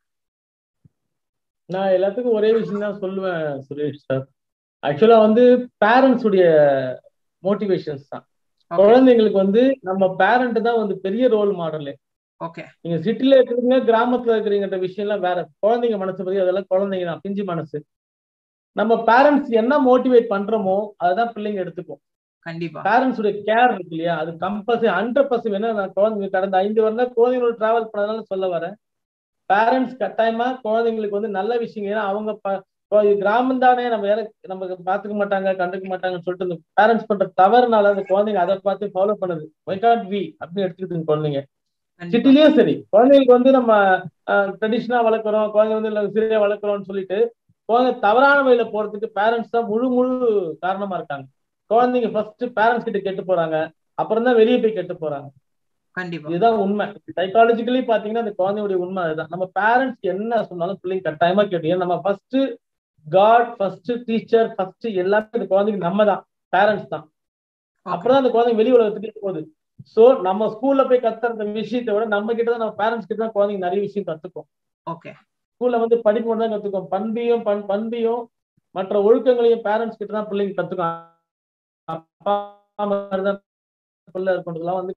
நான் எல்லாத்துக்கும் ஒரே விஷயம் தான் சொல்லுவேன் சுரேஷ் சார் ஆக்சுவலா வந்து பேரண்ட்ஸ் உடைய மோட்டிவேஷன்ஸ் தான் ஓகே குழந்தைங்களுக்கு வந்து நம்ம பேரண்ட் தான் வந்து பெரிய ரோல் மாடலு ஓகே நீங்க சிட்டில இருக்கிறீங்க கிராமத்துல இருக்கிறீங்கன்ற விஷயம் எல்லாம் வேற குழந்தைங்க மனசு பத்தி அதெல்லாம் குழந்தைங்க தான் பிஞ்சு மனசு நம்ம பேரண்ட்ஸ் என்ன மோட்டிவேட் பண்றோமோ அதுதான் பிள்ளைங்க எடுத்துக்கும் கண்டிப்பா பேரண்ட்ஸ் உடைய கேர் இருக்கு இல்லையா அது கம்பல்சரி ஹண்ட்ரட் பர்சன்ட் வேணா நான் குழந்தைங்க கடந்த ஐந்து வருடம் குழந்தைங்களோட டிராவல் பண்ணதுனால சொல்ல வரேன் பேரண்ட்ஸ் கட்டாயமா குழந்தைங்களுக்கு வந்து நல்ல விஷயங்க ஏன்னா அவங்க ப- இப்போ இது கிராமம் தானே நம்ம வேலை நமக்கு பாத்துக்க மாட்டாங்க கண்டுக்க மாட்டாங்கன்னு சொல்லிட்டு இந்த பேரண்ட்ஸ் பண்ற தவறுனால அந்த குழந்தைங்க அதை பார்த்து ஃபாலோ பண்ணுது வை காட் வி அப்படின்னு எடுத்துக்கிட்டு குழந்தைங்க கண்டிப்பா சிட்டிலயும் சரி குழந்தைங்களுக்கு வந்து நம்ம ட்ரெடிஷனா வளர்க்குறோம் குழந்தை வந்து லக்ஸரியா வளர்க்குறோம்னு சொல்லிட்டு குழந்தை தவறான வழியில போறதுக்கு பேரண்ட்ஸ் தான் முழு முழு காரணமா இருக்காங்க குழந்தைங்க ஃபர்ஸ்ட் பேரண்ட்ஸ் கிட்ட கெட்டு போறாங்க அப்புறம் தான் வெளியே போய் கெட்டு போறாங்க கண்டிப்பா இதுதான் உண்மை சைக்காலஜிக்கலி பாத்தீங்கன்னா அந்த குழந்தையுடைய உண்மை அதுதான் நம்ம பேரண்ட்ஸ் என்ன சொன்னாலும் பிள்ளைங்க கட்டாயமா கேட்டு ஏன்னா நம்ம first God first teacher first எல்லாமே அந்த குழந்தைக்கு நம்ம தான் பேரண்ட்ஸ் தான் Okay. அப்புறம் அந்த குழந்தை வெளி உலகத்துக்கு போகுது சோ நம்ம ஸ்கூல்ல போய் கத்துற விஷயத்தை விட நம்ம கிட்ட தான் நம்ம பேரண்ட்ஸ் கிட்ட தான் குழந்தைங்க நிறைய விஷயம் கத்துக்கும் ஓகே ஸ்கூல்ல வந்து படிப்பு மட்டும் தான் கத்துக்கும் பண்பியும் பண் பண்பியும் மற்ற ஒழுக்கங்களையும் பேரண்ட்ஸ் கிட்ட தான் பிள்ளைங்க கத்துக்கும் அப்பா அம்மா மாதிரிதான் பிள்ளை இருக்கணும்லாம் வந்து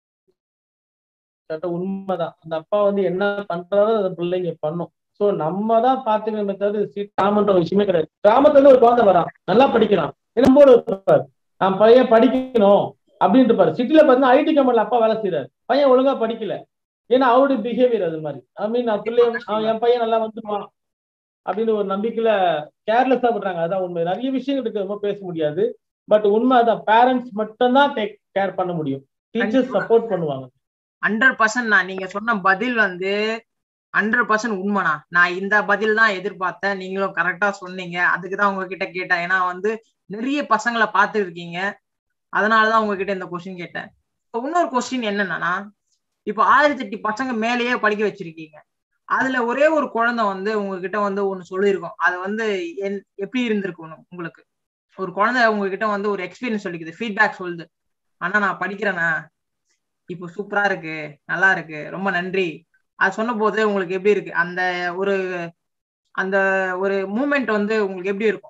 கரெக்டா உண்மைதான் அந்த அப்பா வந்து என்ன பண்றாரோ அதை பிள்ளைங்க பண்ணும் சோ நம்ம தான் பாத்துக்கணுமே தவிர கிராமன்ற ஒரு விஷயமே கிடையாது கிராமத்துல இருந்து ஒரு குழந்தை வரான் நல்லா படிக்கிறான் என்னம்போது இருப்பார் நான் பையன் படிக்கணும் அப்படின்ட்டு பாரு சிட்டில பாத்தீங்கன்னா ஐடி கம்பெனில அப்பா வேலை செய்யறாரு பையன் ஒழுங்கா படிக்கல ஏன்னா அவருடைய பிஹேவியர் அது மாதிரி ஐ மீன் நான் பிள்ளை அவன் என் பையன் நல்லா வந்துருவான் அப்படின்னு ஒரு நம்பிக்கையில கேர்லெஸ்ஸா விடுறாங்க அதான் உண்மை நிறைய விஷயங்கள் இருக்கு ரொம்ப பேச முடியாது பட் உண்மை அதான் பேரண்ட்ஸ் மட்டும் தான் டேக் கேர் பண்ண முடியும் டீச்சர்ஸ் கண்டிப்பா. சப்போர்ட் பண்ணுவாங்க ஹண்ட்ரட் பர்சன்ட் நான் நீங்க சொன்ன பதில் வந்து ஹண்ட்ரட் பர்சன்ட் உண்மைண்ணா நான் இந்த பதில் தான் எதிர்பார்த்தேன் நீங்களும் கரெக்டா சொன்னீங்க அதுக்கு தான் உங்ககிட்ட கேட்டேன் ஏன்னா வந்து நிறைய பசங்களை பார்த்து இருக்கீங்க அதனாலதான் உங்ககிட்ட இந்த கொஸ்டின் கேட்டேன் இப்போ இன்னொரு கொஸ்டின் என்னன்னா இப்போ ஆயிரத்தி எட்டு பசங்க மேலேயே படிக்க வச்சிருக்கீங்க அதுல ஒரே ஒரு குழந்தை வந்து உங்ககிட்ட வந்து ஒன்னு சொல்லியிருக்கோம் அது வந்து என் எப்படி இருந்திருக்கும் உங்களுக்கு ஒரு குழந்தை உங்ககிட்ட வந்து ஒரு எக்ஸ்பீரியன்ஸ் சொல்லிக்குது ஃபீட்பேக் சொல்லுது அண்ணா நான் படிக்கிறேண்ணா இப்போ சூப்பரா இருக்கு நல்லா இருக்கு ரொம்ப நன்றி அது சொன்ன போது உங்களுக்கு எப்படி இருக்கு அந்த ஒரு அந்த ஒரு மூமெண்ட் வந்து உங்களுக்கு எப்படி இருக்கும்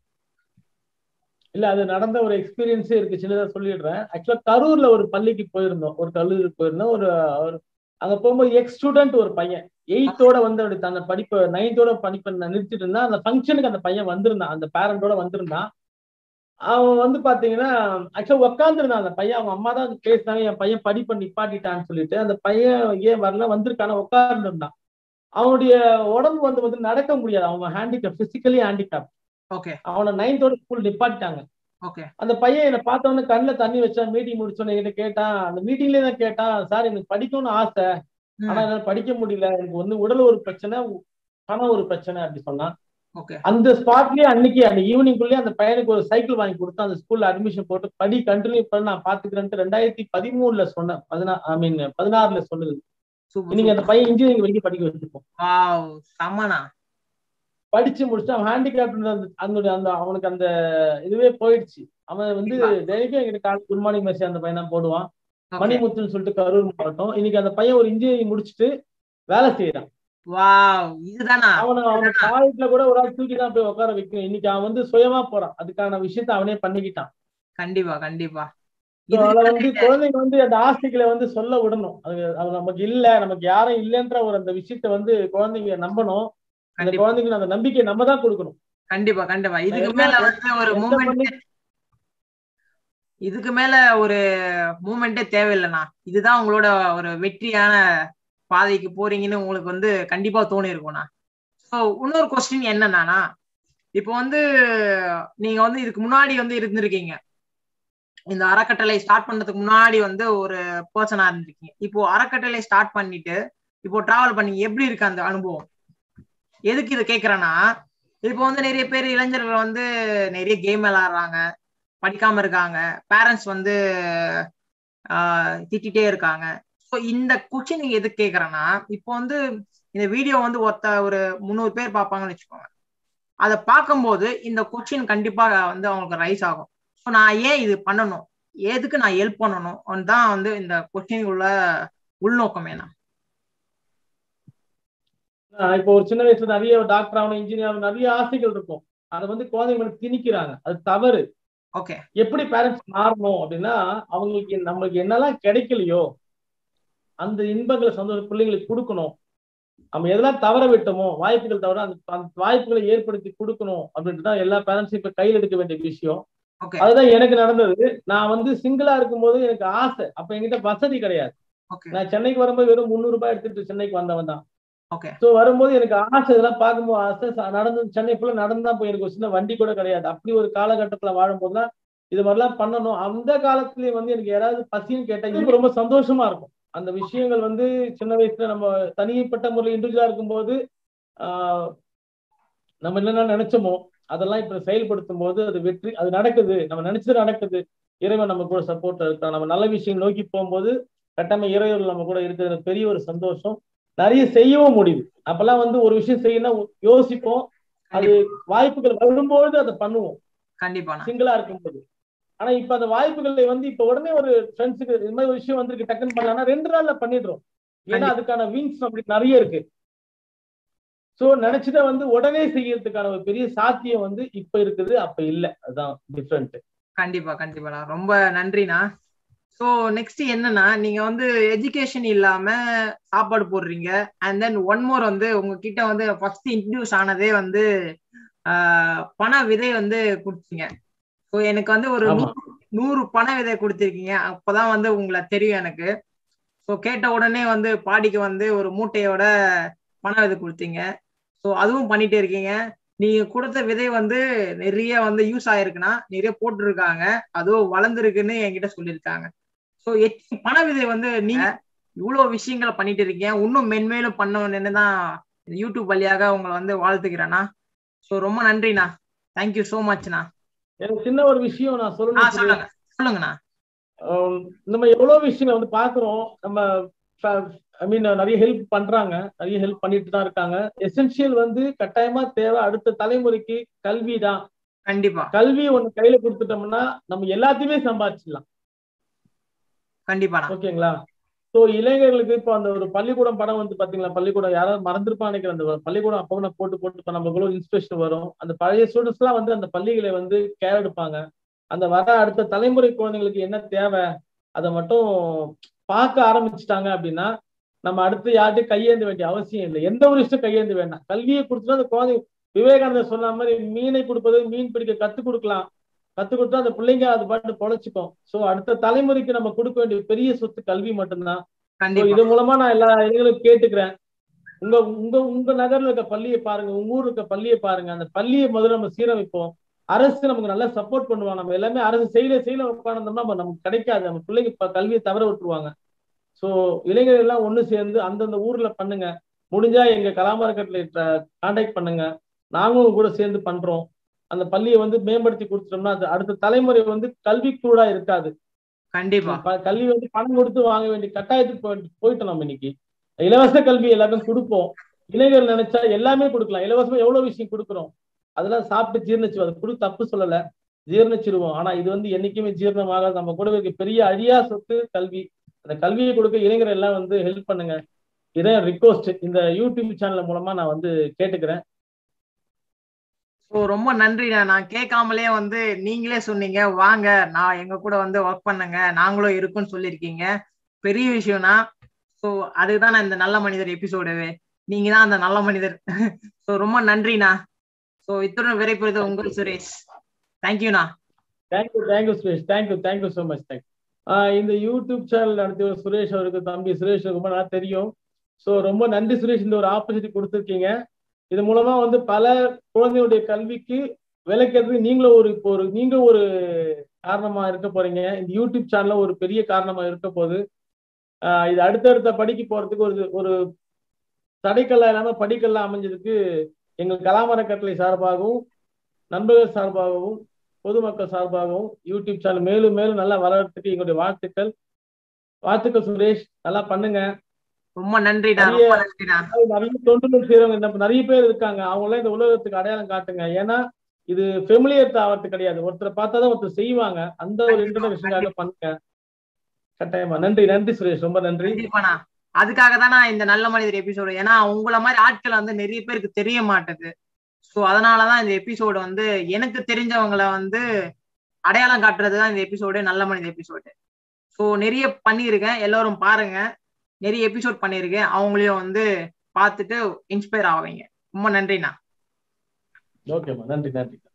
இல்ல அது நடந்த ஒரு எக்ஸ்பீரியன்ஸே இருக்கு சின்னதா சொல்லிடுறேன் ஆக்சுவலா கரூர்ல ஒரு பள்ளிக்கு போயிருந்தோம் ஒரு கல்லூரி போயிருந்தோம் ஒரு ஒரு அங்க போகும்போது எக்ஸ் ஸ்டூடெண்ட் ஒரு பையன் எயித்தோட வந்து அப்படி தன்னை படிப்பை நைன்த்தோட படிப்பை நிறுத்திட்டு இருந்தான் அந்த ஃபங்க்ஷனுக்கு அந்த பையன் வந்திருந்தான் அந்த பேரண்டோட வந்திருந்தான் அவன் வந்து பாத்தீங்கன்னா ஆக்சுவலா உட்காந்துருந்தான் அந்த பையன் அவங்க அம்மா தான் பேசினாங்க என் பையன் படிப்பை நிப்பாட்டிட்டான்னு சொல்லிட்டு அந்த பையன் ஏன் வரல வந்திருக்கான உட்கார்ந்து இருந்தான் அவனுடைய உடம்பு வந்து வந்து நடக்க முடியாது அவன் ஹேண்டிகேப் பிசிக்கலி ஹேண்டிகேப் ஓகே அவனை நைன்த்தோட ஸ்கூல் நிப்பாட்டிட்டாங்க ஓகே அந்த பையன் என்னை பார்த்தவொடனே கண்ணில் தண்ணி வச்சா மீட்டிங் முடிச்சோன்னு என்கிட்ட கேட்டான் அந்த மீட்டிங்லேயே தான் கேட்டான் சார் எனக்கு படிக்கணும்னு ஆசை ஆனா என்னால படிக்க முடியல எனக்கு வந்து உடல் ஒரு பிரச்சனை பணம் ஒரு பிரச்சனை அப்படி சொன்னான் ஓகே அந்த ஸ்பாட்லயே அன்னைக்கு அந்த ஈவினிங்குள்ளேயே அந்த பையனுக்கு ஒரு சைக்கிள் வாங்கி கொடுத்து அந்த ஸ்கூல்ல அட்மிஷன் போட்டு படி கண்டினியூ பண்ண நான் பாத்துக்கிறேன்ட்டு ரெண்டாயிரத்தி பதிமூணுல சொன்னேன் பதினா ஐ மீன் பதினாறுல சொன்னது இன்னைக்கு அந்த பையன் இன்ஜினியரிங் வரைக்கும் படிக்க வச்சிருக்கோம் வாவ் செம்மண்ணா படிச்சு முடிச்சுட்டு அவன் ஹேண்டிகேப் அந்த அந்த அவனுக்கு அந்த இதுவே போயிடுச்சு அவன் வந்து டெய்லியும் எங்கிட்ட கால் குட் மார்னிங் மெசேஜ் அந்த பையன் தான் போடுவான் மணிமுத்துன்னு சொல்லிட்டு கரூர் மாவட்டம் இன்னைக்கு அந்த பையன் ஒரு இன்ஜினியரிங் முடிச்சுட்டு வேலை செய்யறான் வாவ் இதுதானா அவனை அவன காலேஜ்ல கூட ஒரு ஆள் தூக்கி தான் போய் உட்கார வைக்கணும் இன்னைக்கு அவன் வந்து சுயமா போறான் அதுக்கான விஷயத்த அவனே பண்ணிக்கிட்டான் கண்டிப்பா கண்டிப்பா அதுல வந்து குழந்தைங்க வந்து அந்த ஆசைகளை வந்து சொல்ல விடணும் அது அது நமக்கு இல்ல நமக்கு யாரும் இல்லைன்ற ஒரு அந்த விஷயத்த வந்து குழந்தைங்க நம்பணும் அந்த குழந்தைங்களுக்கு அந்த நம்பிக்கையை நம்ம தான் கொடுக்கணும் கண்டிப்பா கண்டிப்பா இதுக்கு மேல வந்து ஒரு மூமெண்ட் இதுக்கு மேல ஒரு மூமெண்டே தேவையில்லைண்ணா இதுதான் உங்களோட ஒரு வெற்றியான பாதைக்கு போறீங்கன்னு உங்களுக்கு வந்து கண்டிப்பா தோணி இருக்கும்ண்ணா ஸோ இன்னொரு கொஸ்டின் என்னன்னா இப்போ வந்து நீங்க வந்து இதுக்கு முன்னாடி வந்து இருந்திருக்கீங்க இந்த அறக்கட்டளை ஸ்டார்ட் பண்றதுக்கு முன்னாடி வந்து ஒரு பர்சனா இருந்திருக்கீங்க இப்போ அறக்கட்டளை ஸ்டார்ட் பண்ணிட்டு இப்போ டிராவல் பண்ணி எப்படி இருக்கு அந்த அனுபவம் எதுக்கு இதை கேக்குறேன்னா இப்போ வந்து நிறைய பேர் இளைஞர்கள் வந்து நிறைய கேம் விளாடுறாங்க படிக்காம இருக்காங்க பேரண்ட்ஸ் வந்து திட்டிகிட்டே இருக்காங்க ஸோ இந்த கொஸ்டின் நீங்க எதுக்கு கேட்குறேன்னா இப்போ வந்து இந்த வீடியோ வந்து ஒருத்த ஒரு முந்நூறு பேர் பார்ப்பாங்கன்னு வச்சுக்கோங்க அதை பார்க்கும்போது இந்த கொஸ்டின் கண்டிப்பாக வந்து அவங்களுக்கு ரைஸ் ஆகும் ஸோ நான் ஏன் இது பண்ணணும் எதுக்கு நான் ஹெல்ப் பண்ணணும் தான் வந்து இந்த கொஸ்டினுக்குள்ள உள்நோக்கம் ஏன்னா இப்போ ஒரு சின்ன வயசுல நிறைய டாக்டர் ஆகணும் இன்ஜினியர் ஆகணும் நிறைய ஆசைகள் இருக்கும் அதை வந்து குழந்தைங்களுக்கு திணிக்கிறாங்க அது தவறு ஓகே எப்படி பேரண்ட்ஸ் மாறணும் அப்படின்னா அவங்களுக்கு நம்மளுக்கு என்னெல்லாம் கிடைக்கலையோ அந்த இன்பங்களை சந்தோஷம் பிள்ளைங்களுக்கு கொடுக்கணும் நம்ம எதெல்லாம் தவற விட்டோமோ வாய்ப்புகள் தவிர அந்த அந்த வாய்ப்புகளை ஏற்படுத்தி கொடுக்கணும் அப்படின்ட்டு தான் எல்லா பேரண்ட்ஸும் இப்ப கையில் எடுக்க வேண்டிய விஷயம் அதுதான் எனக்கு நடந்தது நான் வந்து சிங்கிளா இருக்கும்போது எனக்கு ஆசை அப்ப என்கிட்ட வசதி கிடையாது நான் சென்னைக்கு வரும்போது வெறும் முந்நூறு ரூபாய் எடுத்துட்டு சென்னைக்கு வந்தவன் தான் ஸோ வரும்போது எனக்கு ஆசை இதெல்லாம் பார்க்கும்போது ஆசை நடந்து சென்னை ஃபுல்லா நடந்தா போய் எனக்கு ஒரு சின்ன வண்டி கூட கிடையாது அப்படி ஒரு காலகட்டத்துல வாழும்போது தான் இது மாதிரிலாம் பண்ணணும் அந்த காலத்துலயே வந்து எனக்கு யாராவது பசின்னு கேட்டா எனக்கு ரொம்ப சந்தோஷமா இருக்கும் அந்த விஷயங்கள் வந்து சின்ன வயசுல நம்ம தனிப்பட்ட முறையில் இண்டிவிஜுவலா இருக்கும்போது ஆஹ் நம்ம என்னென்ன நினைச்சோமோ அதெல்லாம் இப்ப செயல்படுத்தும் போது அது வெற்றி அது நடக்குது நம்ம நினைச்சது நடக்குது இறைவன் நம்ம கூட சப்போர்ட் இருக்கா நம்ம நல்ல விஷயம் நோக்கி போகும்போது கட்டாம இறைவன் நம்ம கூட இருக்கிறது பெரிய ஒரு சந்தோஷம் நிறைய செய்யவும் முடியுது அப்பெல்லாம் வந்து ஒரு விஷயம் செய்யணும் யோசிப்போம் அது வாய்ப்புகள் வரும்போது அதை பண்ணுவோம் கண்டிப்பா சிங்கிளா இருக்கும்போது ஆனா இப்ப அந்த வாய்ப்புகளை வந்து இப்ப உடனே ஒரு ஃப்ரெண்ட்ஸுக்கு இது மாதிரி ஒரு விஷயம் வந்திருக்கு டக்குன்னு பண்ணலாம் ரெண்டு நாள்ல பண்ணிடுறோம் ஏன்னா அதுக்கான விங்ஸ் நம்மளுக்கு நிறைய இருக்கு சோ நினைச்சதை வந்து உடனே செய்யறதுக்கான ஒரு பெரிய சாத்தியம் வந்து இப்ப இருக்குது அப்ப இல்ல அதுதான் டிஃப்ரெண்ட் கண்டிப்பா கண்டிப்பா ரொம்ப நன்றிண்ணா ஸோ நெக்ஸ்ட் என்னன்னா நீங்க வந்து எஜுகேஷன் இல்லாம சாப்பாடு போடுறீங்க அண்ட் தென் ஒன் மோர் வந்து உங்ககிட்ட வந்து ஃபர்ஸ்ட் இன்ட்ரடியூஸ் ஆனதே வந்து பண விதை வந்து கொடுத்தீங்க ஸோ எனக்கு வந்து ஒரு நூறு பண விதை கொடுத்துருக்கீங்க அப்போதான் வந்து உங்களை தெரியும் எனக்கு ஸோ கேட்ட உடனே வந்து பாடிக்கு வந்து ஒரு மூட்டையோட பண விதை கொடுத்தீங்க ஸோ அதுவும் பண்ணிட்டே இருக்கீங்க நீங்க கொடுத்த விதை வந்து நிறைய வந்து யூஸ் ஆயிருக்குன்னா நிறைய போட்டிருக்காங்க அதுவும் வளர்ந்துருக்குன்னு என்கிட்ட சொல்லியிருக்காங்க ஸோ பண விதை வந்து நீங்க இவ்வளவு விஷயங்களை பண்ணிட்டு இருக்கீங்க இன்னும் மென்மேலும் பண்ணணும்னு தான் யூடியூப் வழியாக உங்களை வந்து வாழ்த்துக்கிறேண்ணா ஸோ ரொம்ப நன்றிண்ணா தேங்க்யூ ஸோ மச்ண்ணா எனக்கு சின்ன ஒரு விஷயம் நான் சொல்லணும் சொல்லுங்க சொல்லுங்கண்ணா நம்ம எவ்வளவு விஷயங்களை வந்து பாக்குறோம் நம்ம ஐ மீன் நிறைய ஹெல்ப் பண்றாங்க நிறைய ஹெல்ப் பண்ணிட்டு தான் இருக்காங்க எசென்சியல் வந்து கட்டாயமா தேவை அடுத்த தலைமுறைக்கு கல்வி தான் கண்டிப்பா கல்வி ஒண்ணு கையில கொடுத்துட்டோம்னா நம்ம எல்லாத்தையுமே சம்பாதிச்சிடலாம் கண்டிப்பா ஓகேங்களா ஸோ இளைஞர்களுக்கு இப்போ அந்த ஒரு பள்ளிக்கூடம் படம் வந்து பாத்தீங்களா பள்ளிக்கூடம் யாராவது மறந்துருப்பான்னு நினைக்கிறேன் அந்த பள்ளிக்கூடம் அப்போ நான் போட்டு போட்டு இப்போ நம்மளுக்குள்ள இன்ஸ்பிரேஷன் வரும் அந்த பழைய ஸ்டூடெண்ட்ஸ் எல்லாம் வந்து அந்த பள்ளிகளை வந்து கேர் எடுப்பாங்க அந்த வர அடுத்த தலைமுறை குழந்தைங்களுக்கு என்ன தேவை அதை மட்டும் பார்க்க ஆரம்பிச்சுட்டாங்க அப்படின்னா நம்ம அடுத்து யார்ட்டையும் கையேந்த வேண்டிய அவசியம் இல்லை எந்த ஒரு விஷயம் கையேந்த வேண்டாம் கல்வியை கொடுத்துட்டு அந்த குழந்தை விவேகானந்தர் சொன்ன மாதிரி மீனை கொடுப்பது மீன் பிடிக்க கத்துக் கொடுக்கலாம் கத்துக் கொடுத்தா அந்த பிள்ளைங்க அது பாட்டு பொழைச்சிக்கும் சோ அடுத்த தலைமுறைக்கு நம்ம கொடுக்க வேண்டிய பெரிய சொத்து கல்வி மட்டும்தான் So, கண்டிப்பா இது மூலமா நான் எல்லா இளைஞர்களுக்கும் கேட்டுக்கிறேன் உங்க உங்க உங்க நகர்ல இருக்க பள்ளியை பாருங்க உங்க ஊர்ல இருக்க பள்ளியை பாருங்க அந்த பள்ளியை முதல்ல நம்ம சீரமைப்போம் அரசு நமக்கு நல்லா சப்போர்ட் பண்ணுவாங்க நம்ம எல்லாமே அரசு செய்யல செய்யல உட்கார்ந்தோம்னா நம்ம நமக்கு கிடைக்காது நம்ம பிள்ளைங்க இப்ப கல்வியை தவற விட்டுருவாங்க சோ இளைஞர்கள் எல்லாம் ஒண்ணு சேர்ந்து அந்தந்த ஊர்ல பண்ணுங்க முடிஞ்சா எங்க கலாமரக்கட்டில கான்டாக்ட் பண்ணுங்க நாங்களும் கூட சேர்ந்து பண்றோம் அந்த பள்ளியை வந்து மேம்படுத்தி கொடுத்துட்டோம்னா அது அடுத்த தலைமுறை வந்து கல்விக்கூடா இருக்காது கண்டிப்பா ப- கல்வி வந்து பணம் கொடுத்து வாங்க வேண்டிய கட்டாயத்துக்கு போயிட்டு- போயிட்டோம் நம்ம இன்னைக்கு இலவச கல்வி எல்லாருக்கும் கொடுப்போம் இளைஞர்கள் நினைச்சா எல்லாமே கொடுக்கலாம் இலவசமா எவ்வளவு விஷயம் கொடுக்குறோம் அதெல்லாம் சாப்பிட்டு ஜீர்ணிச்சு அது கொடு தப்பு சொல்லல ஜீர்ணிச்சிருவோம் ஆனா இது வந்து என்னைக்குமே ஜீரணமாக நம்ம கூட இருக்க பெரிய அழியா சொத்து கல்வி அந்த கல்வியை கொடுக்க இளைஞர்கள் எல்லாம் வந்து ஹெல்ப் பண்ணுங்க இதான் ரிக்வஸ்ட் இந்த யூடியூப் சேனல் மூலமா நான் வந்து கேட்டுக்கிறேன் ஸோ ரொம்ப நன்றிண்ணா நான் கேட்காமலே வந்து நீங்களே சொன்னீங்க வாங்க நான் எங்க கூட வந்து ஒர்க் பண்ணுங்க நாங்களும் இருக்குன்னு சொல்லியிருக்கீங்க பெரிய விஷயம்னா ஸோ அதுதான் நான் இந்த நல்ல மனிதர் எபிசோடுவே நீங்க தான் அந்த நல்ல மனிதர் ஸோ ரொம்ப நன்றிண்ணா ஸோ இத்துடன் விரைப்புறது உங்கள் சுரேஷ் தேங்க்யூண்ணா thank you thank you Suresh thank you thank you so much thank இந்த யூடியூப் சேனல் நடத்திய சுரேஷ் அவருக்கு தம்பி சுரேஷ் ரொம்ப நல்லா தெரியும் ஸோ ரொம்ப நன்றி சுரேஷ் இந்த ஒரு ஆப்பர்ச்சுனிட்டி கொடுத்துருக்கீங்க இது மூலமா வந்து பல குழந்தைகளுடைய கல்விக்கு விளக்கிறதுக்கு நீங்களும் ஒரு இப்போ ஒரு நீங்க ஒரு காரணமா இருக்க போறீங்க இந்த யூடியூப் சேனல்ல ஒரு பெரிய காரணமா இருக்க போது ஆஹ் இது அடுத்தடுத்த படிக்க போறதுக்கு ஒரு ஒரு தடைக்கல்லா இல்லாம படிக்கல்லா அமைஞ்சதுக்கு எங்கள் கலாமர கட்டளை சார்பாகவும் நண்பர்கள் சார்பாகவும் பொதுமக்கள் சார்பாகவும் யூடியூப் சேனல் மேலும் மேலும் நல்லா வளர்றதுக்கு எங்களுடைய வாழ்த்துக்கள் வாழ்த்துக்கள் சுரேஷ் நல்லா பண்ணுங்க ரொம்ப நன்றிண்ணா நிறைய- ரொம்ப நன்றிண்ணா நிறைய தொண்டுகள் செய்யறவங்க இந்த நிறைய பேர் இருக்காங்க அவங்க எல்லாம் இந்த உலகத்துக்கு அடையாளம் காட்டுங்க ஏன்னா இது ஃபெமிலியர் ஆகிறது கிடையாது ஒருத்தரை பார்த்தாதான் ஒருத்தர் செய்வாங்க அந்த ஒரு இன்ட்ரடக்ஷனுக்காக பண்ணுங்க கட்டாயமா நன்றி நன்றி சுரேஷ் ரொம்ப நன்றி கண்டிப்பாண்ணா அதுக்காக தான் நான் இந்த நல்ல மனிதர் எபிசோடு ஏன்னா உங்களை மாதிரி ஆட்கள் வந்து நிறைய பேருக்கு தெரிய மாட்டுது ஸோ அதனாலதான் இந்த எபிசோடு வந்து எனக்கு தெரிஞ்சவங்கள வந்து அடையாளம் காட்டுறது தான் இந்த எபிசோடு நல்ல மனித எபிசோடு ஸோ நிறைய பண்ணியிருக்கேன் எல்லாரும் பாருங்க நிறைய எபிசோட் பண்ணியிருக்கேன் அவங்களையும் வந்து பார்த்துட்டு இன்ஸ்பயர் ஆவீங்க ரொம்ப நன்றிண்ணா ஓகேம்மா நன்றி நன்றி